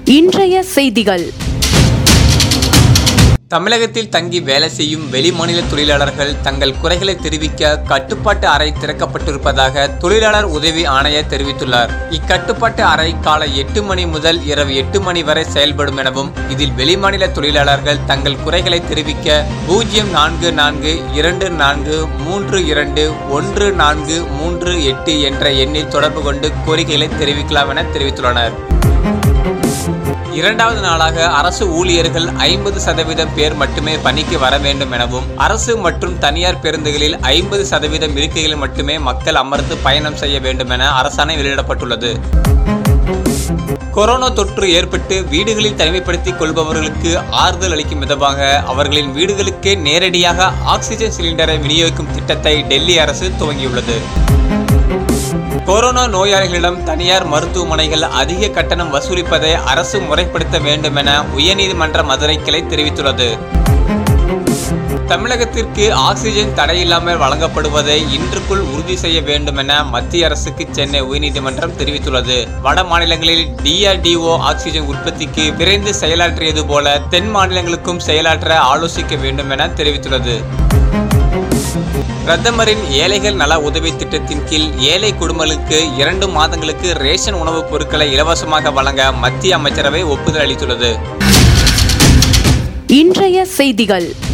இன்றைய செய்திகள் தமிழகத்தில் தங்கி வேலை செய்யும் வெளிமாநில தொழிலாளர்கள் தங்கள் குறைகளை தெரிவிக்க கட்டுப்பாட்டு அறை திறக்கப்பட்டிருப்பதாக தொழிலாளர் உதவி ஆணையர் தெரிவித்துள்ளார் இக்கட்டுப்பாட்டு அறை காலை எட்டு மணி முதல் இரவு எட்டு மணி வரை செயல்படும் எனவும் இதில் வெளிமாநில தொழிலாளர்கள் தங்கள் குறைகளை தெரிவிக்க பூஜ்ஜியம் நான்கு நான்கு இரண்டு நான்கு மூன்று இரண்டு ஒன்று நான்கு மூன்று எட்டு என்ற எண்ணில் தொடர்பு கொண்டு கோரிக்கைகளை தெரிவிக்கலாம் என தெரிவித்துள்ளனர் இரண்டாவது நாளாக அரசு ஊழியர்கள் ஐம்பது சதவீதம் பேர் மட்டுமே பணிக்கு வர வேண்டும் எனவும் அரசு மற்றும் தனியார் பேருந்துகளில் ஐம்பது சதவீதம் இருக்கைகளில் மட்டுமே மக்கள் அமர்ந்து பயணம் செய்ய வேண்டும் என அரசாணை வெளியிடப்பட்டுள்ளது கொரோனா தொற்று ஏற்பட்டு வீடுகளில் தனிமைப்படுத்திக் கொள்பவர்களுக்கு ஆறுதல் அளிக்கும் விதமாக அவர்களின் வீடுகளுக்கே நேரடியாக ஆக்சிஜன் சிலிண்டரை விநியோகிக்கும் திட்டத்தை டெல்லி அரசு துவங்கியுள்ளது கொரோனா நோயாளிகளிடம் தனியார் மருத்துவமனைகள் அதிக கட்டணம் வசூலிப்பதை அரசு முறைப்படுத்த வேண்டும் என உயர்நீதிமன்ற மதுரை கிளை தெரிவித்துள்ளது தமிழகத்திற்கு ஆக்சிஜன் தடையில்லாமல் வழங்கப்படுவதை இன்றுக்குள் உறுதி செய்ய வேண்டும் என மத்திய அரசுக்கு சென்னை உயர்நீதிமன்றம் தெரிவித்துள்ளது வட மாநிலங்களில் டிஆர்டிஓ ஆக்சிஜன் உற்பத்திக்கு விரைந்து செயலாற்றியது போல தென் மாநிலங்களுக்கும் செயலாற்ற ஆலோசிக்க வேண்டும் என தெரிவித்துள்ளது பிரதமரின் ஏழைகள் நல உதவி திட்டத்தின் கீழ் ஏழை குடும்பங்களுக்கு இரண்டு மாதங்களுக்கு ரேஷன் உணவுப் பொருட்களை இலவசமாக வழங்க மத்திய அமைச்சரவை ஒப்புதல் அளித்துள்ளது இன்றைய செய்திகள்